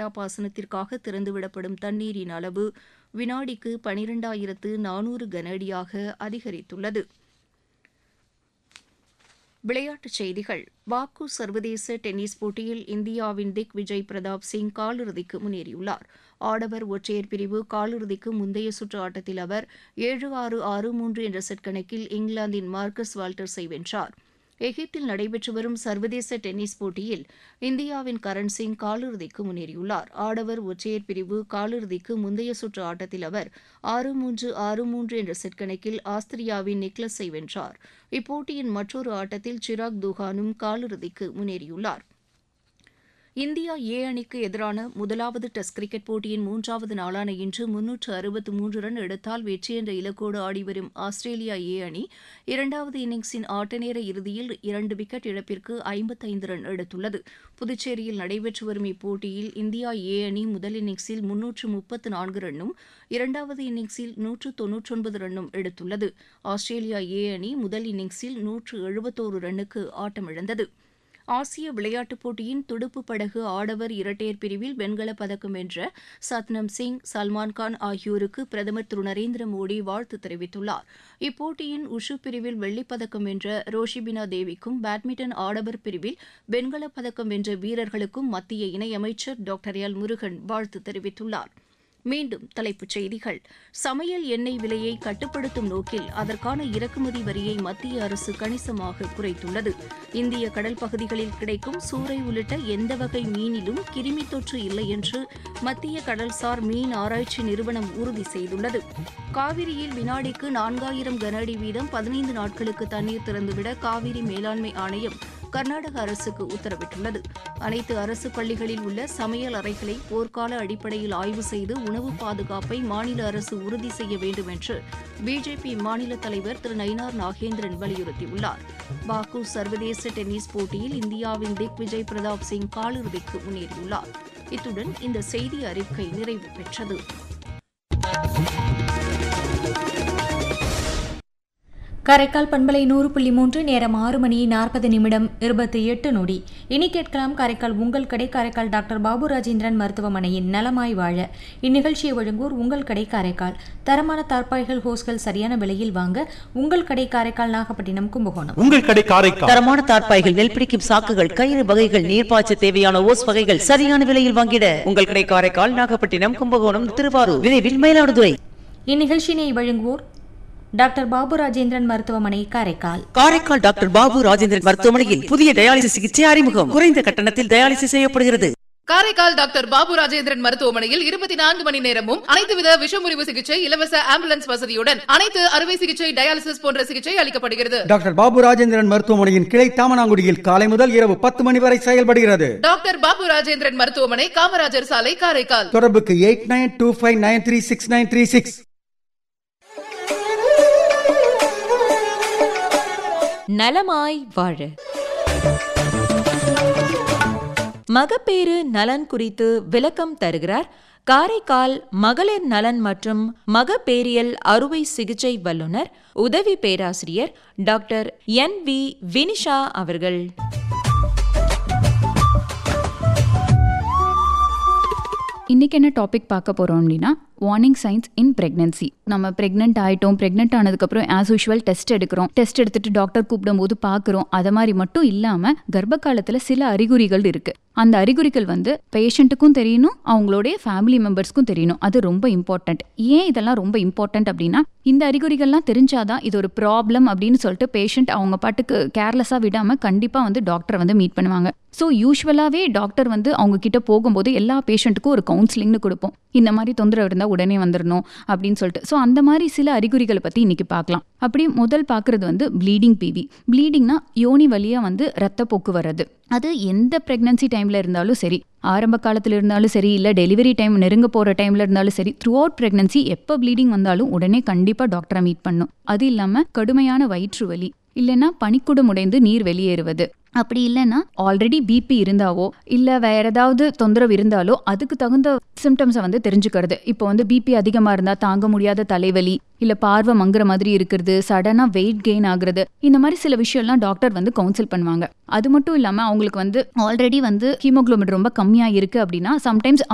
delta பாசனத்திற்காக திறந்துவிடப்படும் தண்ணீரின் அளவு வினாடிக்கு பனிரெண்டாயிரத்து நானூறு கன அடியாக அதிகரித்துள்ளது விளையாட்டுச் செய்திகள் பாக்கு சர்வதேச டென்னிஸ் போட்டியில் இந்தியாவின் திக் விஜய் பிரதாப் சிங் காலிறுதிக்கு முன்னேறியுள்ளார் ஆடவர் ஒற்றையர் பிரிவு காலிறுதிக்கு முந்தைய சுற்று ஆட்டத்தில் அவர் ஏழு ஆறு ஆறு மூன்று என்ற செட் கணக்கில் இங்கிலாந்தின் மார்க்கஸ் வால்டர்ஸை வென்றார் எகிப்தில் நடைபெற்று வரும் சர்வதேச டென்னிஸ் போட்டியில் இந்தியாவின் கரண் சிங் காலிறுதிக்கு முன்னேறியுள்ளார் ஆடவர் ஒற்றையர் பிரிவு காலிறுதிக்கு முந்தைய சுற்று ஆட்டத்தில் அவர் ஆறு மூன்று ஆறு மூன்று என்ற செட் கணக்கில் ஆஸ்திரியாவின் நிக்லஸை வென்றார் இப்போட்டியின் மற்றொரு ஆட்டத்தில் சிராக் துஹானும் காலிறுதிக்கு முன்னேறியுள்ளார் இந்தியா ஏ அணிக்கு எதிரான முதலாவது டெஸ்ட் கிரிக்கெட் போட்டியின் மூன்றாவது நாளான இன்று முன்னூற்று அறுபத்து மூன்று ரன் எடுத்தால் வெற்றி என்ற இலக்கோடு ஆடிவரும் ஆஸ்திரேலியா ஏ அணி இரண்டாவது இன்னிங்ஸின் ஆட்டநேர இறுதியில் இரண்டு விக்கெட் இழப்பிற்கு ஐம்பத்தைந்து ரன் எடுத்துள்ளது புதுச்சேரியில் நடைபெற்று வரும் இப்போட்டியில் இந்தியா ஏ அணி முதல் இன்னிங்ஸில் முன்னூற்று முப்பத்து நான்கு ரன்னும் இரண்டாவது இன்னிங்ஸில் நூற்று தொன்னூற்றொன்பது ரன்னும் எடுத்துள்ளது ஆஸ்திரேலியா ஏ அணி முதல் இன்னிங்ஸில் நூற்று எழுபத்தோரு ரன்னுக்கு ஆட்டமிழந்தது ஆசிய விளையாட்டுப் போட்டியின் துடுப்பு படகு ஆடவர் இரட்டையர் பிரிவில் வெண்கலப் பதக்கம் வென்ற சத்னம் சிங் சல்மான்கான் ஆகியோருக்கு பிரதமர் திரு நரேந்திர மோடி வாழ்த்து தெரிவித்துள்ளார் இப்போட்டியின் உஷு பிரிவில் வெள்ளிப்பதக்கம் வென்ற ரோஷிபினா தேவிக்கும் பேட்மிண்டன் ஆடவர் பிரிவில் வெண்கலப் பதக்கம் வென்ற வீரர்களுக்கும் மத்திய இணையமைச்சர் டாக்டர் எல் முருகன் வாழ்த்து தெரிவித்துள்ளார் மீண்டும் தலைப்புச் செய்திகள் சமையல் எண்ணெய் விலையை கட்டுப்படுத்தும் நோக்கில் அதற்கான இறக்குமதி வரியை மத்திய அரசு கணிசமாக குறைத்துள்ளது இந்திய கடல் பகுதிகளில் கிடைக்கும் சூறை உள்ளிட்ட எந்த வகை மீனிலும் கிருமி தொற்று இல்லை என்று மத்திய கடல்சார் மீன் ஆராய்ச்சி நிறுவனம் உறுதி செய்துள்ளது காவிரியில் வினாடிக்கு நான்காயிரம் கன அடி வீதம் பதினைந்து நாட்களுக்கு தண்ணீர் திறந்துவிட காவிரி மேலாண்மை ஆணையம் கர்நாடக அரசுக்கு உத்தரவிட்டுள்ளது அனைத்து அரசு பள்ளிகளில் உள்ள சமையல் அறைகளை போர்க்கால அடிப்படையில் ஆய்வு செய்து உணவு பாதுகாப்பை மாநில அரசு உறுதி செய்ய வேண்டும் என்று பிஜேபி மாநில தலைவர் திரு நயினார் நாகேந்திரன் வலியுறுத்தியுள்ளார் பாக்கு சர்வதேச டென்னிஸ் போட்டியில் இந்தியாவின் திக் விஜய் பிரதாப் சிங் காலிறுதிக்கு முன்னேறியுள்ளார் இத்துடன் இந்த செய்தி அறிக்கை நிறைவு பெற்றது காரைக்கால் பண்பலை நூறு புள்ளி மூன்று நேரம் ஆறு மணி நாற்பது நிமிடம் இருபத்தி எட்டு நொடி இனி கேட்கலாம் காரைக்கால் உங்கள் கடை காரைக்கால் டாக்டர் பாபு ராஜேந்திரன் மருத்துவமனையின் நலமாய் வாழ இந்நிகழ்ச்சியை வழங்குவோர் உங்கள் கடை காரைக்கால் தரமான தார்பாய்கள் ஹோஸ்கள் சரியான விலையில் வாங்க உங்கள் கடை காரைக்கால் நாகப்பட்டினம் கும்பகோணம் உங்கள் கடை காரைக்கால் தரமான தார்ப்பாய்கள் நெல் பிடிக்கும் சாக்குகள் கயிறு வகைகள் நீர்ப்பாய்ச்ச தேவையான ஓஸ் வகைகள் சரியான விலையில் வாங்கிட உங்கள் கடை காரைக்கால் நாகப்பட்டினம் கும்பகோணம் திருவாரூர் விரைவில் மயிலாடுதுறை இந்நிகழ்ச்சியினை வழங்குவோர் டாக்டர் பாபு ராஜேந்திரன் மருத்துவமனை காரைக்கால் காரைக்கால் டாக்டர் பாபு ராஜேந்திரன் மருத்துவமனையில் புதிய டயாலிசிஸ் சிகிச்சை அறிமுகம் குறைந்த கட்டணத்தில் டயாலிசிஸ் செய்யப்படுகிறது காரைக்கால் டாக்டர் பாபு ராஜேந்திரன் மருத்துவமனையில் இருபத்தி நான்கு மணி நேரமும் அனைத்து வித விஷமுறிவு சிகிச்சை இலவச ஆம்புலன்ஸ் வசதியுடன் அனைத்து அறுவை சிகிச்சை டயாலிசிஸ் போன்ற சிகிச்சை அளிக்கப்படுகிறது டாக்டர் பாபு ராஜேந்திரன் மருத்துவமனையின் கிளை தாமனாங்குடியில் காலை முதல் இரவு பத்து மணி வரை செயல்படுகிறது டாக்டர் பாபு ராஜேந்திரன் மருத்துவமனை காமராஜர் சாலை காரைக்கால் தொடர்புக்கு eight nine two five nine three six nine three six நலமாய் வாழ மகப்பேறு நலன் குறித்து விளக்கம் தருகிறார் காரைக்கால் மகளிர் நலன் மற்றும் மகப்பேரியல் அறுவை சிகிச்சை வல்லுநர் உதவி பேராசிரியர் டாக்டர் என் வி வினிஷா அவர்கள் இன்றைக்கி என்ன டாபிக் பார்க்க போகிறோம் அப்படின்னா வார்னிங் சைன்ஸ் இன் பிரெக்னன்சி நம்ம பிரெக்னென்ட் ஆகிட்டோம் பிரெக்னென்ட் ஆனதுக்கப்புறம் ஆஸ் யூஷுவல் டெஸ்ட் எடுக்கிறோம் டெஸ்ட் எடுத்துட்டு டாக்டர் கூப்பிடும்போது பார்க்குறோம் அதை மாதிரி மட்டும் இல்லாமல் கர்ப்ப காலத்தில் சில அறிகுறிகள் இருக்குது அந்த அறிகுறிகள் வந்து பேஷண்ட்டுக்கும் தெரியணும் அவங்களுடைய ஃபேமிலி மெம்பர்ஸ்க்கும் தெரியணும் அது ரொம்ப இம்பார்ட்டண்ட் ஏன் இதெல்லாம் ரொம்ப இம்பார்ட்டண்ட் அப்படின்னா இந்த அறிகுறிகள்லாம் தெரிஞ்சாதான் இது ஒரு ப்ராப்ளம் அப்படின்னு சொல்லிட்டு பேஷண்ட் அவங்க பாட்டுக்கு கேர்லெஸ்ஸாக விடாமல் கண்டிப்பாக வந்து டாக்டரை வந்து மீட் பண்ணுவாங்க ஸோ யூஸ்வலாகவே டாக்டர் வந்து அவங்க கிட்ட போகும்போது எல்லா பேஷண்ட்டுக்கும் ஒரு கவுன்சிலிங்னு கொடுப்போம் இந்த மாதிரி தொந்தரவு இருந்தால் உடனே வந்துடணும் அப்படின்னு சொல்லிட்டு ஸோ அந்த மாதிரி சில அறிகுறிகளை பற்றி இன்னைக்கு பார்க்கலாம் அப்படி முதல் பார்க்குறது வந்து ப்ளீடிங் பிவி ப்ளீடிங்னா யோனி வழியாக வந்து ரத்தப்போக்கு வர்றது அது எந்த ப்ரெக்னன்சி டைமில் இருந்தாலும் சரி ஆரம்ப காலத்தில் இருந்தாலும் சரி இல்லை டெலிவரி டைம் நெருங்க போகிற டைமில் இருந்தாலும் சரி த்ரூ அவுட் ப்ரெக்னன்சி எப்போ ப்ளீடிங் வந்தாலும் உடனே கண்டிப்பாக டாக்டரை மீட் பண்ணும் அது இல்லாமல் கடுமையான வயிற்று வலி இல்லைன்னா பனிக்குடம் உடைந்து நீர் வெளியேறுவது அப்படி இல்லைன்னா ஆல்ரெடி பிபி இருந்தாவோ இல்லை வேற ஏதாவது தொந்தரவு இருந்தாலோ அதுக்கு தகுந்த சிம்டம்ஸை வந்து தெரிஞ்சுக்கிறது இப்போ வந்து பிபி அதிகமாக இருந்தால் தாங்க முடியாத தலைவலி இல்லை பார்வை மங்குற மாதிரி இருக்கிறது சடனாக வெயிட் கெயின் ஆகுறது இந்த மாதிரி சில விஷயம்லாம் டாக்டர் வந்து கவுன்சில் பண்ணுவாங்க அது மட்டும் இல்லாமல் அவங்களுக்கு வந்து ஆல்ரெடி வந்து ஹீமோக்ளோபின் ரொம்ப கம்மியாக இருக்குது அப்படின்னா சம்டைம்ஸ்